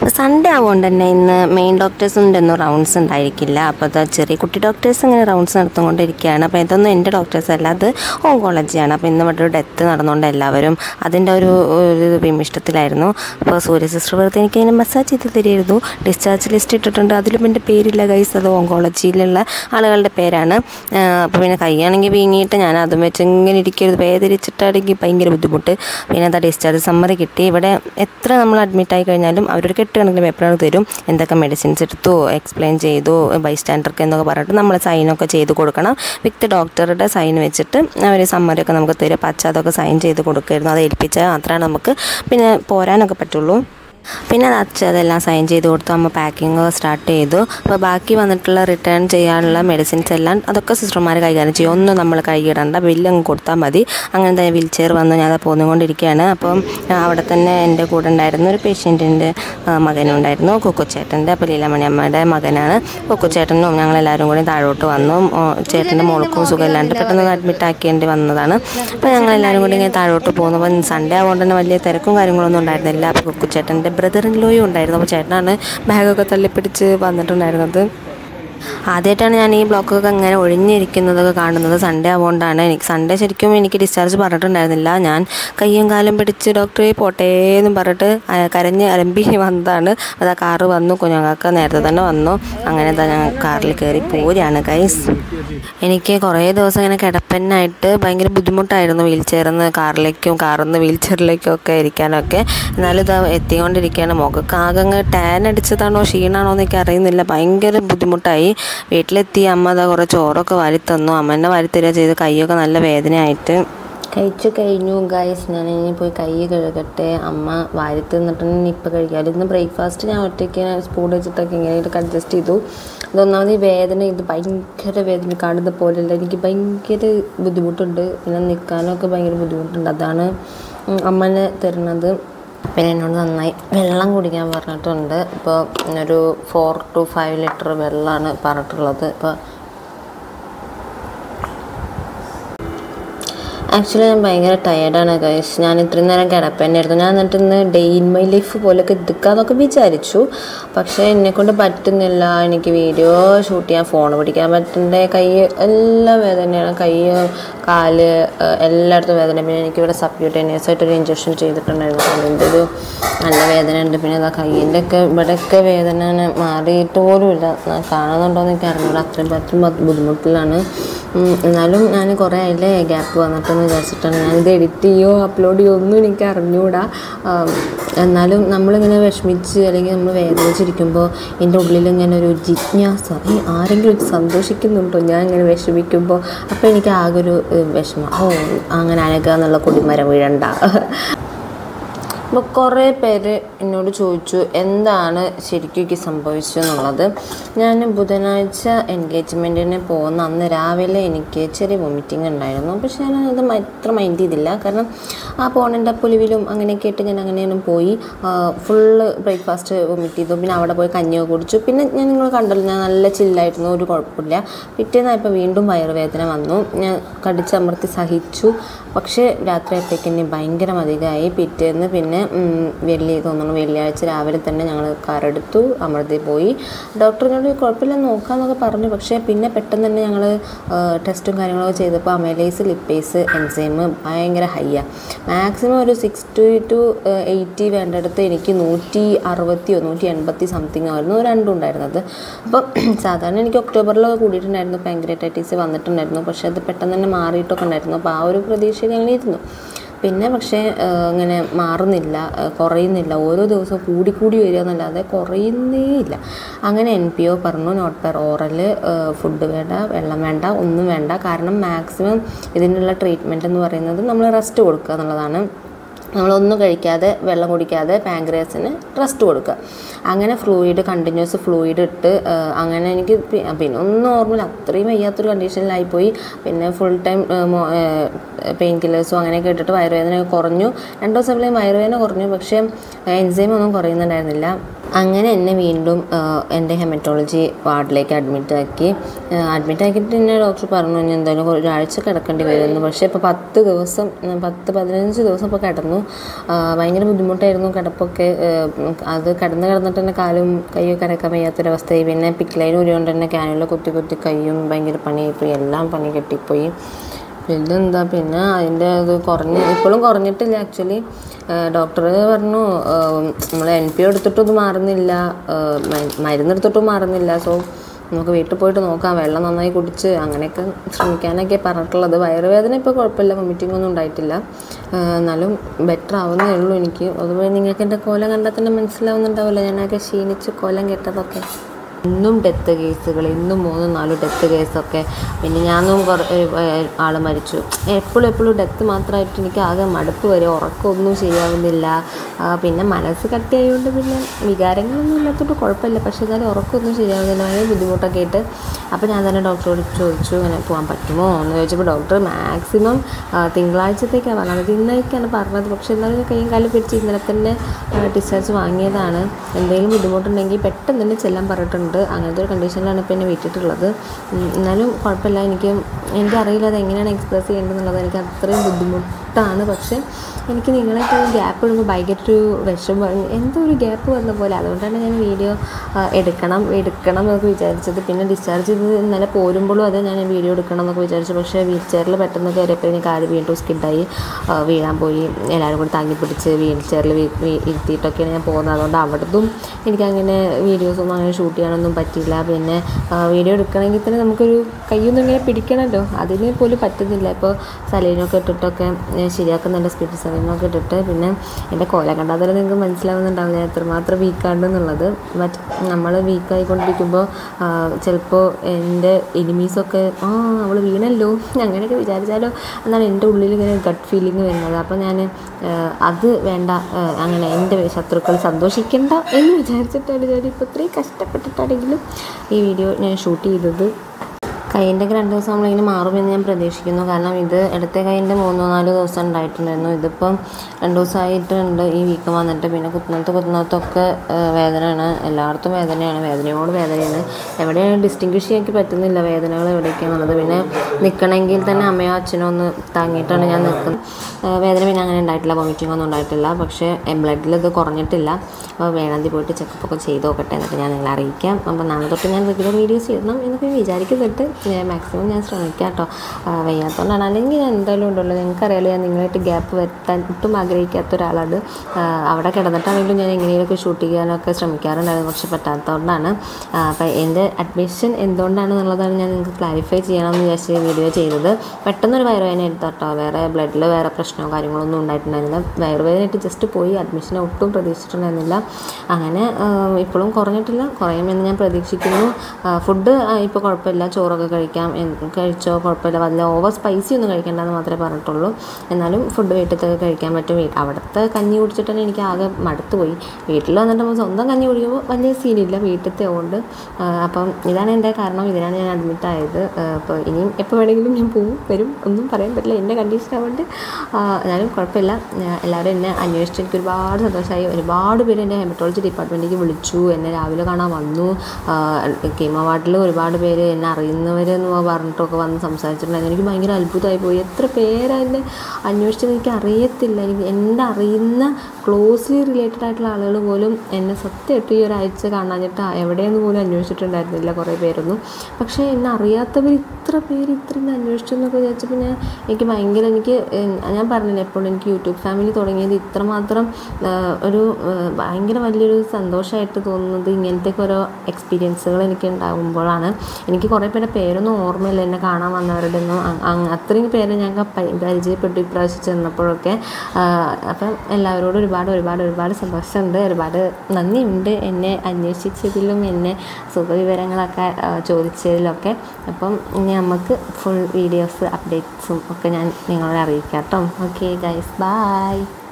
അപ്പോൾ സൺഡേ ആവുകൊണ്ട് തന്നെ ഇന്ന് മെയിൻ ഡോക്ടേഴ്സിൻ്റെ ഒന്നും റൗണ്ട്സ് ഉണ്ടായിരിക്കില്ല അപ്പോൾ അത് ചെറിയ കുട്ടി ഡോക്ടേഴ്സ് ഇങ്ങനെ റൗണ്ട്സ് നടത്തുകൊണ്ടിരിക്കുകയാണ് അപ്പോൾ ഇതൊന്നും എൻ്റെ ഡോക്ടേഴ്സ് അല്ല അത് ഓങ്കോളജിയാണ് അപ്പോൾ ഇന്ന് ഇവിടെ ഒരു ഡെത്ത് നടന്നുകൊണ്ട് എല്ലാവരും അതിൻ്റെ ഒരു ഒരു വിമിഷ്ടത്തിലായിരുന്നു അപ്പോൾ സൂര്യ സിസ്റ്റർ വെറുതെ എനിക്ക് ഇങ്ങനെ മസാജ് ചെയ്ത് തരുമായിരുന്നു ഡിസ്ചാർജ് ലിസ്റ്റ് ഇട്ടിട്ടുണ്ട് അതിലും എൻ്റെ പേരില്ല ഗൈസ് അത് ഓങ്കോളജിയിലുള്ള ആളുകളുടെ പേരാണ് അപ്പോൾ പിന്നെ കൈയാണെങ്കിൽ വീങ്ങിയിട്ട് ഞാൻ അതും വെച്ച് ഇങ്ങനെ ഇരിക്കരുത് വേദനിച്ചിട്ടാണെങ്കിൽ ഭയങ്കര ബുദ്ധിമുട്ട് പിന്നെ എന്താ ഡിസ്ചാർജ് സമ്മറി കിട്ടി ഇവിടെ എത്ര നമ്മൾ അഡ്മിറ്റ് ആയി കഴിഞ്ഞാലും അവരൊരു കെട്ട് കണക്കിന് പേപ്പറുകൾ തരും എന്തൊക്കെ മെഡിസിൻസ് എടുത്തു എക്സ്പ്ലെയിൻ ചെയ്തു ബൈസ്റ്റാൻഡർക്ക് എന്നൊക്കെ പറഞ്ഞിട്ട് നമ്മൾ സൈനൊക്കെ ചെയ്ത് കൊടുക്കണം വിത്ത് ഡോക്ടറുടെ സൈൻ വെച്ചിട്ട് അവർ സമ്മറിയൊക്കെ നമുക്ക് തരും അപ്പോൾ അച്ഛ അതൊക്കെ സൈൻ ചെയ്ത് കൊടുക്കുമായിരുന്നു അത് ഏൽപ്പിച്ചാൽ മാത്രമേ നമുക്ക് പിന്നെ പോരാനൊക്കെ പറ്റുള്ളൂ പിന്നെ അത് അച്ഛ അതെല്ലാം സൈൻ ചെയ്ത് കൊടുത്തു അമ്മ പാക്കിങ് സ്റ്റാർട്ട് ചെയ്തു അപ്പോൾ ബാക്കി വന്നിട്ടുള്ള റിട്ടേൺ ചെയ്യാനുള്ള മെഡിസിൻസ് എല്ലാം അതൊക്കെ സിസ്റ്റർമാർ കൈകാര്യം ചെയ്യും ഒന്നും നമ്മൾ കൈയിടണ്ട ബില്ല് അങ്ങ് കൊടുത്താൽ മതി അങ്ങനെ തന്നെ വീൽ ചെയർ വന്ന് ഞാൻ അത് പോന്നുകൊണ്ടിരിക്കുകയാണ് അപ്പം അവിടെ തന്നെ എൻ്റെ കൂടെ ഉണ്ടായിരുന്ന ഒരു പേഷ്യൻറ്റിൻ്റെ മകനുണ്ടായിരുന്നു കുക്കുച്ചേട്ടൻ്റെ അപ്പോൾ ലീലാമണി അമ്മയുടെ മകനാണ് കുക്കുച്ചേട്ടനും ഞങ്ങളെല്ലാവരും കൂടി താഴോട്ട് വന്നു ഓ, ചേട്ടൻ്റെ മോൾക്കും സുഖമില്ലാണ്ട് പെട്ടെന്ന് അഡ്മിറ്റ് ആക്കേണ്ടി വന്നതാണ് അപ്പോൾ ഞങ്ങളെല്ലാവരും കൂടി ഇങ്ങനെ താഴോട്ട് പോകുന്നു അപ്പം സൺഡേ ആവുകൊണ്ട് തന്നെ വലിയ തിരക്കും കാര്യങ്ങളൊന്നും ഉണ്ടായിരുന്നില്ല അപ്പോൾ കുക്കുച്ചേട്ടൻ്റെ ബ്രദർ ഇൻ ലോയും ഉണ്ടായിരുന്നു അപ്പോൾ ചേട്ടനാണ് ബാഗൊക്കെ തള്ളിപ്പിടിച്ച് വന്നിട്ടുണ്ടായിരുന്നത് ആദ്യമായിട്ടാണ് ഞാൻ ഈ ബ്ലോക്കൊക്കെ അങ്ങനെ ഒഴിഞ്ഞിരിക്കുന്നതൊക്കെ കാണുന്നത് സൺഡേ ആവുകൊണ്ടാണ് എനിക്ക് സൺഡേ ശരിക്കും എനിക്ക് ഡിസ്ചാർജ് പറഞ്ഞിട്ടുണ്ടായിരുന്നില്ല ഞാൻ കയ്യും കാലും പിടിച്ച് ഡോക്ടറെ പോട്ടേ എന്നും പറഞ്ഞിട്ട് ആ, കരഞ്ഞ് അലമ്പി വന്നതാണ് അത് ആ കാറ് വന്നു ഞങ്ങൾക്ക് നേരത്തെ തന്നെ വന്നു അങ്ങനെ എന്താ ഞാൻ കാറിൽ കയറി പോരുകയാണ് ഗൈസ് എനിക്ക് കുറേ ദിവസം ഇങ്ങനെ കിടപ്പന്നായിട്ട് ഭയങ്കര ബുദ്ധിമുട്ടായിരുന്നു വീൽ ചെയറിൽ നിന്ന് കാറിലേക്കും കാറിൽ നിന്ന് വീൽ ചെയറിലേക്കും ഒക്കെ ഇരിക്കാനൊക്കെ എന്നാലും ഇത് എത്തിക്കൊണ്ടിരിക്കുകയാണ് മുഖക്ക് ആകെ ടാൻ അടിച്ചതാണോ ക്ഷീണാണോ എന്നൊക്കെ അറിയുന്നില്ല ഭയങ്കര ബുദ്ധിമുട്ടായി വീട്ടിലെത്തി അമ്മ അതാ കുറേ ചോറൊക്കെ വാരി തന്നു അമ്മ എന്നെ വാരി തരിക ചെയ്ത് കൈയൊക്കെ നല്ല വേദനയായിട്ട് കഴിച്ചു കഴിഞ്ഞു ഗൈസ് ഞാൻ ഇനി പോയി കൈ കഴുകട്ടെ അമ്മ വാരി തിന്നിട്ടുണ്ടെങ്കിൽ ഇപ്പം കഴിക്കാറ് ഇന്ന് ബ്രേക്ക്ഫാസ്റ്റ് ഞാൻ ഒറ്റയ്ക്ക് സ്പൂൺ വെച്ചിട്ടൊക്കെ ഇങ്ങനെയൊക്കെ അഡ്ജസ്റ്റ് ചെയ്തു ഇതൊന്നാമത് ഈ വേദന ഇത് ഭയങ്കര വേദന കാണുന്ന പോലെയല്ല എനിക്ക് ഭയങ്കര ബുദ്ധിമുട്ടുണ്ട് പിന്നെ നിൽക്കാനൊക്കെ ഭയങ്കര ബുദ്ധിമുട്ടുണ്ട് അതാണ് ഉം, അമ്മനെ തരുന്നത് പിന്നെ എന്നോട് നന്നായി വെള്ളം കുടിക്കാൻ പറഞ്ഞിട്ടുണ്ട് ഇപ്പോൾ ഒരു ഫോർ ടു ഫൈവ് ലിറ്റർ വെള്ളമാണ് പറഞ്ഞിട്ടുള്ളത് ഇപ്പോൾ ആക്ച്വലി ഞാൻ ഭയങ്കര ടയേർഡാണ് ഗൈസ് ഞാൻ ഇത്രയും നേരം കിടപ്പന്നെയായിരുന്നു ഞാൻ എന്നിട്ട് ഇന്ന് ഡേ ഇൻ മൈ ലൈഫ് പോലൊക്കെ എടുക്കാന്നൊക്കെ വിചാരിച്ചു പക്ഷേ എന്നെക്കൊണ്ട് പറ്റുന്നില്ല എനിക്ക് വീഡിയോ ഷൂട്ട് ചെയ്യാൻ ഫോൺ പിടിക്കാൻ പറ്റണ്ടേ കൈ എല്ലാം വേദനയാണ് കൈ കാല് ഏഹ് എല്ലായിടത്തും വേദന പിന്നെ എനിക്കിവിടെ സബ്ക്യൂട്ടേനിയസ് ആയിട്ടൊരു ഇഞ്ചക്ഷൻ ചെയ്തിട്ടുണ്ടായിരുന്നു അതിൻ്റെ ഒരു നല്ല വേദന ഉണ്ട് പിന്നെ അതാ കയ്യിൻ്റെ ഒക്കെ ഇവിടെയൊക്കെ വേദന അങ്ങനെ മാറിയിട്ട് പോലും ഇല്ല ഞാൻ കാണുന്നുണ്ടോ എന്ന് എനിക്ക് അറിഞ്ഞൂടാ അത്രയും പറ്റും ബുദ്ധിമുട്ടിലാണ് ഉം, എന്നാലും ഞാൻ കുറേ അതിലെ ഗ്യാപ്പ് വന്നിട്ടെന്ന് വിചാരിച്ചിട്ടാണ് ഞാനിത് എഡിറ്റ് ചെയ്യോ അപ്ലോഡ് ചെയ്യോ ഒന്നും എനിക്ക് അറിഞ്ഞുകൂടാ ആം, എന്നാലും നമ്മളിങ്ങനെ വിഷമിച്ച് അല്ലെങ്കിൽ നമ്മൾ വേദനിച്ചിരിക്കുമ്പോൾ എൻ്റെ ഉള്ളിൽ ഇങ്ങനെ ഒരു ജിജ്ഞാസ ഈ ആരെങ്കിലും ഇത് സന്തോഷിക്കുന്നുണ്ടോ ഞാൻ ഇങ്ങനെ വിഷമിക്കുമ്പോൾ അപ്പോൾ എനിക്ക് ആകെ ഒരു ഏഹ്, വിഷമം ഓ അങ്ങനെ അനക്കുക എന്നുള്ള കൊടിമരം വീഴണ്ട അപ്പോൾ കുറേ പേര് എന്നോട് ചോദിച്ചു എന്താണ് ശരിക്കും എനിക്ക് സംഭവിച്ചതെന്നുള്ളത് ഞാൻ ബുധനാഴ്ച എൻഗേജ്മെൻറ്റിന് പോകുന്ന അന്ന് രാവിലെ എനിക്ക് ചെറിയ വൊമിറ്റിംഗ് ഉണ്ടായിരുന്നു പക്ഷേ ഞാൻ അത് അത്ര മൈൻഡ് ചെയ്തില്ല കാരണം ആ പോണേൻ്റെ പൊലിവിലും അങ്ങനെയൊക്കെ ആയിട്ട് ഞാൻ അങ്ങനെയാണ് പോയി ഫുള്ള് ബ്രേക്ക്ഫാസ്റ്റ് വൊമിറ്റ് ചെയ്തു പിന്നെ അവിടെ പോയി കഞ്ഞിയൊക്കെ കുടിച്ചു പിന്നെ ഞാൻ നിങ്ങൾ കണ്ടല്ലോ ഞാൻ നല്ല ചില്ലായിരുന്നു ഒരു കുഴപ്പമില്ല പിറ്റേന്നായപ്പോൾ വീണ്ടും വയറുവേദന വന്നു ഞാൻ കടിച്ചമർത്തി സഹിച്ചു പക്ഷേ രാത്രിയത്തേക്ക് ഇനി ഭയങ്കര അധികമായി പിറ്റേന്ന് പിന്നെ ഉം, വെള്ളി തോന്നുന്നു വെള്ളിയാഴ്ച രാവിലെ തന്നെ ഞങ്ങൾ കാറെടുത്തു അമൃതയിൽ പോയി ഡോക്ടറിനോട് കുഴപ്പമില്ല നോക്കാമെന്നൊക്കെ പറഞ്ഞു പക്ഷേ പിന്നെ പെട്ടെന്ന് തന്നെ ഞങ്ങൾ ടെസ്റ്റും കാര്യങ്ങളൊക്കെ ചെയ്തപ്പോൾ അമേലൈസ് ലിപ്പേസ് എൻസൈം ഭയങ്കര ഹൈയാണ് മാക്സിമം ഒരു സിക്സ്റ്റി ടു എയ്റ്റി വേണ്ടടുത്ത് എനിക്ക് നൂറ്റി അറുപത്തിയോ നൂറ്റി എൺപത്തി സംതിങ് ആയിരുന്നു രണ്ടും ഉണ്ടായിരുന്നത് അപ്പോൾ സാധാരണ എനിക്ക് ഒക്ടോബറിലൊക്കെ കൂടിയിട്ടുണ്ടായിരുന്നു പാങ്ക്രേറ്റൈറ്റിസ് വന്നിട്ടുണ്ടായിരുന്നു പക്ഷേ അത് പെട്ടെന്ന് തന്നെ മാറിയിട്ടൊക്കെ ഉണ്ടായിരുന്നു അപ്പോൾ ആ ഒരു പ്രതീക്ഷയിൽ ഞങ്ങൾ ഇരുന്നു പിന്നെ പക്ഷേ ആ, ഇങ്ങനെ മാറുന്നില്ല ആ, കുറയുന്നില്ല ഓരോ ദിവസവും കൂടി കൂടി വരിക എന്നല്ലാതെ കുറയുന്നേ ഇല്ല അങ്ങനെ എൻ പി ഒ പറഞ്ഞു നോട്ട് പെർ ഓറൽ ഫുഡ് വേണ്ട വെള്ളം വേണ്ട ഒന്നും വേണ്ട കാരണം മാക്സിമം ഇതിനുള്ള ട്രീറ്റ്മെൻറ്റ് എന്ന് പറയുന്നത് നമ്മൾ റെസ്റ്റ് കൊടുക്കുക എന്നുള്ളതാണ് നമ്മളൊന്നും കഴിക്കാതെ വെള്ളം കുടിക്കാതെ പാങ്ക്രിയാസിന് റെസ്റ്റ് കൊടുക്കുക അങ്ങനെ ഫ്ലൂയിഡ് കണ്ടിന്യൂസ് ഫ്ലൂയിഡ് ഇട്ട് ആ, അങ്ങനെ എനിക്ക് പി- പിന്നെ ഒന്നും നോർമൽ അത്രയും വയ്യാത്തൊരു കണ്ടീഷനിലായിപ്പോയി പിന്നെ ഫുൾ ടൈം പെയിൻ കില്ലേഴ്സും അങ്ങനെയൊക്കെ ഇട്ടിട്ട് വയറുവേദന കുറഞ്ഞു രണ്ട് ദിവസം വയറുവേദന കുറഞ്ഞു പക്ഷേ എൻസൈം ഒന്നും കുറയുന്നുണ്ടായിരുന്നില്ല അങ്ങനെ എന്നെ വീണ്ടും ആ, എൻ്റെ ഹെമറ്റോളജി വാർഡിലേക്ക് അഡ്മിറ്റ് ആക്കി അഡ്മിറ്റ് ആക്കിയിട്ട് തന്നെ ഡോക്ടർ പറഞ്ഞു ഇനി എന്തായാലും ഒരാഴ്ച കിടക്കേണ്ടി വരുമെന്ന് പക്ഷേ ഇപ്പോൾ പത്ത് ദിവസം ഉം, പത്ത് പതിനഞ്ച് ദിവസം ഇപ്പോൾ കിടന്നു ആ, ഭയങ്കര ബുദ്ധിമുട്ടായിരുന്നു കിടപ്പൊക്കെ ആ, അത് കിടന്ന് കിടന്നിട്ട് തന്നെ കാലും കൈയും കരക്കാൻ വയ്യാത്തൊരവസ്ഥയായി പിന്നെ പിക്ലൈൻ ഊരിയോണ്ട് തന്നെ ക്യാനുള്ള കുത്തി കുത്തി കൈയും ഭയങ്കര പണിയായിപ്പോയി എല്ലാം പണി കെട്ടിപ്പോയി ഇതെന്താ പിന്നെ അതിൻ്റെ അത് കുറഞ്ഞ് ഇപ്പോഴും കുറഞ്ഞിട്ടില്ല ആക്ച്വലി ഡോക്ടർ പറഞ്ഞു നമ്മൾ എൻ പി എടുത്തിട്ടൊന്നും മാറുന്നില്ല മരുന്നെടുത്തിട്ടും മാറുന്നില്ല സോ നമുക്ക് വീട്ടിൽ പോയിട്ട് നോക്കാം വെള്ളം നന്നായി കുടിച്ച് അങ്ങനെയൊക്കെ ശ്രമിക്കാനൊക്കെ പറഞ്ഞിട്ടുള്ളത് വയറുവേദന ഇപ്പോൾ കുഴപ്പമില്ല വൊമിറ്റിംഗ് ഒന്നും ഉണ്ടായിട്ടില്ല ആ, എന്നാലും ബെറ്റർ ആവുന്നേ ഉള്ളൂ എനിക്ക് അതുപോലെ നിങ്ങൾക്ക് എൻ്റെ കോലം കണ്ടാൽ തന്നെ മനസ്സിലാവുന്നുണ്ടാവില്ല ഞാനൊക്കെ ക്ഷീണിച്ച് കോലം കെട്ടതൊക്കെ ഇന്നും ഡെത്ത് കേസുകൾ ഇന്നും മൂന്നും നാലും ഡെത്ത് കേസൊക്കെ പിന്നെ ഞാനും കുറേ ആൾ മരിച്ചു എപ്പോഴും എപ്പോഴും ഡെത്ത് മാത്രമായിട്ട് എനിക്ക് ആകെ മടുപ്പ് വരും ഉറക്കമൊന്നും ശരിയാവുന്നില്ല ആ, പിന്നെ മനസ്സ് കട്ടിയായതുകൊണ്ട് പിന്നെ വികാരങ്ങളൊന്നും ഇല്ലാത്തതുകൊണ്ട് കുഴപ്പമില്ല പക്ഷേ എന്നാലും ഉറക്കമൊന്നും ശരിയാവുന്നില്ല ഭയങ്കര ബുദ്ധിമുട്ടൊക്കെ ആയിട്ട് അപ്പോൾ ഞാൻ തന്നെ ഡോക്ടറോട് ചോദിച്ചു ഇങ്ങനെ പോകാൻ പറ്റുമോ എന്ന് ചോദിച്ചപ്പോൾ ഡോക്ടർ മാക്സിമം തിങ്കളാഴ്ചത്തേക്കാണ് പറഞ്ഞത് ഇന്നേക്കാണ് പറഞ്ഞത് പക്ഷേ എന്നാലും ഞാൻ കൈയും കാലും പിടിച്ച് ഇന്നലെ തന്നെ ഡിസ്ചാർജ് വാങ്ങിയതാണ് എന്തെങ്കിലും ബുദ്ധിമുട്ടുണ്ടെങ്കിൽ പെട്ടെന്ന് തന്നെ ചെല്ലാൻ പറഞ്ഞിട്ടുണ്ട് അങ്ങനത്തെ ഒരു കണ്ടീഷനിലാണ് ഇപ്പോൾ എന്നെ വിട്ടിട്ടുള്ളത് ഉം, എന്നാലും കുഴപ്പമില്ല എനിക്ക് എനിക്കറിയില്ല അത് എങ്ങനെയാണ് എക്സ്പ്രസ് ചെയ്യേണ്ടതെന്നുള്ളത് എനിക്ക് അത്രയും ബുദ്ധിമുട്ടാണ് പക്ഷേ എനിക്ക് നിങ്ങളായിട്ട് ഗ്യാപ്പ് ഇടുമ്പോൾ ഭയങ്കര ഒരു വിഷമം എന്തോ ഒരു ഗ്യാപ്പ് വന്ന പോലെ അതുകൊണ്ടാണ് ഞാൻ വീഡിയോ എടുക്കണം എടുക്കണം എന്നൊക്കെ വിചാരിച്ചത് പിന്നെ ഡിസ്ചാർജ് ചെയ്ത് ഇന്നലെ പോരുമ്പോഴും അതെ ഞാൻ വീഡിയോ എടുക്കണം എന്നൊക്കെ വിചാരിച്ചു പക്ഷേ വീൽ ചെയറിൽ പെട്ടെന്ന് കയറിയപ്പോൾ എനിക്ക് കാല് വീണ്ടും സ്കിഡായി വീഴാൻ പോയി എല്ലാവരും കൂടി താങ്ങി പിടിച്ച് വീൽ ചെയറിൽ ഇരുത്തിയിട്ടൊക്കെയാണ് ഞാൻ പോകുന്നത് അതുകൊണ്ട് അവിടത്തും എനിക്കങ്ങനെ വീഡിയോസൊന്നും അങ്ങനെ ഷൂട്ട് ചെയ്യാനൊന്നും പറ്റിയില്ല പിന്നെ വീഡിയോ എടുക്കണമെങ്കിൽ തന്നെ നമുക്കൊരു കയ്യൊന്നും ഇങ്ങനെ പിടിക്കണമല്ലോ അതിന് പോലും പറ്റുന്നില്ല ഇപ്പോൾ സലീനൊക്കെ ഇട്ടിട്ടൊക്കെ ഞാൻ ശരിയാക്കുന്നുണ്ട് സ്പീഡ് സലീനൊക്കെ ഇട്ടിട്ട് പിന്നെ എൻ്റെ കോല കണ്ടാൽ തന്നെ നിങ്ങൾക്ക് മനസ്സിലാവുന്നുണ്ടാവും ഞാൻ എത്രമാത്രം വീക്കാണെന്നുള്ളത് ബട്ട് നമ്മൾ വീക്കായിക്കൊണ്ടിരിക്കുമ്പോൾ ചിലപ്പോൾ എൻ്റെ എനിമീസൊക്കെ ആ അവൾ വീണല്ലോ അങ്ങനെയൊക്കെ വിചാരിച്ചാലോ എന്നാണ് എൻ്റെ ഉള്ളിൽ ഇങ്ങനെ ഗട്ട് ഫീലിംഗ് വരുന്നത് അപ്പോൾ ഞാൻ അത് വേണ്ട ആ, അങ്ങനെ എൻ്റെ ശത്രുക്കൾ സന്തോഷിക്കേണ്ട എന്ന് വിചാരിച്ചിട്ടാണ് ഞാൻ ഇപ്പോൾ ഇത്രയും കഷ്ടപ്പെട്ടിട്ടാണെങ്കിലും ഈ വീഡിയോ ഞാൻ ഷൂട്ട് ചെയ്തത് കൈൻ്റെ ഒക്കെ രണ്ട് ദിവസം നമ്മളിങ്ങനെ മാറുമെന്ന് ഞാൻ പ്രതീക്ഷിക്കുന്നു കാരണം ഇത് ഇടത്തെ കൈൻ്റെ മൂന്നോ നാലോ ദിവസം ഉണ്ടായിട്ടുണ്ടായിരുന്നു ഇതിപ്പം രണ്ട് ദിവസമായിട്ടുണ്ട് ഈ വീക്കം വന്നിട്ട് പിന്നെ കുത്തുന്നത്ത് കുത്തുന്നത്തൊക്കെ ആ, വേദനയാണ് എല്ലായിടത്തും വേദനയാണ് വേദനയോട് വേദനയാണ് എവിടെയാണ് ഡിസ്റ്റിങ്വിഷ് ചെയ്യാൻ എനിക്ക് പറ്റുന്നില്ല വേദനകൾ എവിടെയൊക്കെയാണുള്ളത് പിന്നെ നിൽക്കണമെങ്കിൽ തന്നെ അമ്മയോ അച്ഛനോ ഒന്ന് താങ്ങിയിട്ടാണ് ഞാൻ നിൽക്കുന്നത് ആ, വേദന പിന്നെ അങ്ങനെ ഉണ്ടായിട്ടില്ല വോമിറ്റിംഗ് ഒന്നും ഉണ്ടായിട്ടില്ല പക്ഷേ ബ്ലഡിൽ ഇത് കുറഞ്ഞിട്ടില്ല അപ്പോൾ വേണമെങ്കിൽ പോയിട്ട് ചെക്കപ്പ് ഒക്കെ ചെയ്ത് നോക്കട്ടെ എന്നിട്ട് ഞാൻ നിങ്ങളെ അറിയിക്കാം അപ്പോൾ നാളെ തൊട്ട് ഞാൻ റെഗുലർ വീഡിയോസ് ഇടണം എന്നൊക്കെ വിചാരിക്കുന്നുണ്ട് മാക്സിമം ഞാൻ ശ്രമിക്കാം കേട്ടോ ആ, വയ്യാത്തതുകൊണ്ടാണ് അല്ലെങ്കിൽ ഞാൻ എന്തായാലും ഉണ്ടല്ലോ നിങ്ങൾക്കറിയാലോ ഞാൻ നിങ്ങളായിട്ട് ഗ്യാപ്പ് വരുത്താൻ ഒട്ടും ആഗ്രഹിക്കാത്ത ഒരാളാണ് ആ, അവിടെ കിടന്നിട്ടാണെങ്കിലും ഞാൻ എങ്ങനെയൊക്കെ ഷൂട്ട് ചെയ്യാനൊക്കെ ശ്രമിക്കാറുണ്ടായിരുന്നു പക്ഷെ പറ്റാത്തതുകൊണ്ടാണ് ആ, അപ്പോൾ എൻ്റെ അഡ്മിഷൻ എന്തുകൊണ്ടാണെന്നുള്ളതാണ് ഞാൻ നിങ്ങൾക്ക് ക്ലാരിഫൈ ചെയ്യണമെന്ന് വിചാരിച്ച് വീഡിയോ ചെയ്തത് പെട്ടെന്നൊരു വയറുവേദന എടുത്തോട്ടോ വേറെ ബ്ലഡിൽ വേറെ പ്രശ്നമോ കാര്യങ്ങളൊന്നും ഉണ്ടായിട്ടുണ്ടായിരുന്നില്ല വയറുവേദനയായിട്ട് ജസ്റ്റ് പോയി അഡ്മിഷൻ ഒട്ടും പ്രതീക്ഷിച്ചിട്ടുണ്ടായിരുന്നില്ല അങ്ങനെ ആ, ഇപ്പോഴും കുറഞ്ഞിട്ടില്ല കുറയുമെന്ന് ഞാൻ പ്രതീക്ഷിക്കുന്നു ഫുഡ് ഇപ്പോൾ കുഴപ്പമില്ല ചോറൊക്കെ കഴിക്കാം എന്ത് കഴിച്ചോ കുഴപ്പമില്ല വല്ല ഓവർ സ്പൈസി ഒന്നും കഴിക്കേണ്ടെന്ന് മാത്രമേ പറഞ്ഞിട്ടുള്ളൂ എന്നാലും ഫുഡ് വീട്ടിലത്തൊക്കെ കഴിക്കാൻ പറ്റും വീ- അവിടുത്തെ കഞ്ഞി കുടിച്ചിട്ട് തന്നെ എനിക്ക് ആകെ മടുത്ത് പോയി വീട്ടിൽ വന്നിട്ട് നമ്മൾ സ്വന്തം കഞ്ഞി കുടിക്കുമ്പോൾ വലിയ സീനില്ല വീട്ടിലത്തെ കൊണ്ട് അപ്പം ഇതാണ് എൻ്റെ കാരണം ഇതിനാണ് ഞാൻ അഡ്മിറ്റ് ആയത് അപ്പോൾ ഇനിയും എപ്പോൾ വേണമെങ്കിലും ഞാൻ പോവും വരും ഒന്നും പറയാൻ പറ്റില്ല എൻ്റെ കണ്ടീഷൻ ആയതുകൊണ്ട് ആ, എന്നാലും കുഴപ്പമില്ല ഞാൻ- എല്ലാവരും എന്നെ അന്വേഷിച്ച് എനിക്ക് ഒരുപാട് സന്തോഷമായി ഒരുപാട് പേര് എൻ്റെ ഹെമറ്റോളജി ഡിപ്പാർട്ട്മെൻറ്റിലേക്ക് വിളിച്ചു എന്നെ രാവിലെ കാണാൻ വന്നു കീമോ വാർഡിൽ ഒരുപാട് പേര് എന്നെ അറിയുന്നവരെന്ന് പറഞ്ഞിട്ടൊക്കെ വന്ന് സംസാരിച്ചിട്ടുണ്ടായിരുന്നു എനിക്ക് ഭയങ്കര അത്ഭുതമായി പോയി എത്ര പേരാ എന്നെ അന്വേഷിച്ചത് എനിക്ക് അറിയത്തില്ല എനിക്ക് എൻ്റെ അറിയുന്ന ക്ലോസ്ലി റിലേറ്റഡ് ആയിട്ടുള്ള ആളുകൾ പോലും എന്നെ സത്യമായിട്ട് ഈ ഒരാഴ്ച കാണാഞ്ഞിട്ട് എവിടെയെന്ന് പോലും അന്വേഷിച്ചിട്ടുണ്ടായിരുന്നില്ല കുറേ പേരൊന്നും പക്ഷേ എന്നെ അറിയാത്തവർ ഇത്ര പേര് ഇത്രയും അന്വേഷിച്ചു എന്നൊക്കെ വിചാരിച്ചപ്പോൾ ഞാൻ എനിക്ക് ഭയങ്കര എനിക്ക് ഏഹ്, ഞാൻ പറഞ്ഞില്ല എപ്പോഴും എനിക്ക് യൂട്യൂബ് ഫാമിലി തുടങ്ങിയത് ഇത്രമാത്രം ആഹ്, ഒരു ആഹ്, ഭയങ്കര വലിയൊരു സന്തോഷമായിട്ട് തോന്നുന്നത് ഇങ്ങനത്തെയൊക്കെ ഓരോ എക്സ്പീരിയൻസുകൾ എനിക്ക് ഉണ്ടാകുമ്പോഴാണ് എനിക്ക് കുറേ പേരുടെ പേരൊന്നും ഓർമ്മയില്ല എന്നെ കാണാൻ വന്നവരുടെ ഒന്നും അ- അ- അത്രയും പേരെ ഞങ്ങൾക്ക് പ- പരിചയപ്പെട്ടു ഇപ്രാവശ്യം ചെന്നപ്പോഴൊക്കെ ആഹ്, അപ്പം എല്ലാവരോടും ഒരുപാട് ഒരുപാട് ഒരുപാട് സന്തോഷമുണ്ട് ഒരുപാട് നന്ദിയുണ്ട് എന്നെ അന്വേഷിച്ചതിലും എന്നെ സുഖവിവരങ്ങളൊക്കെ ആഹ്, ചോദിച്ചതിലൊക്കെ അപ്പം ഇനി നമുക്ക് ഫുൾ വീഡിയോസ് അപ്ഡേറ്റ്സും ഒക്കെ ഞാൻ നിങ്ങളെ അറിയിക്കാം കേട്ടോ ഓക്കെ ഗൈസ് ബൈ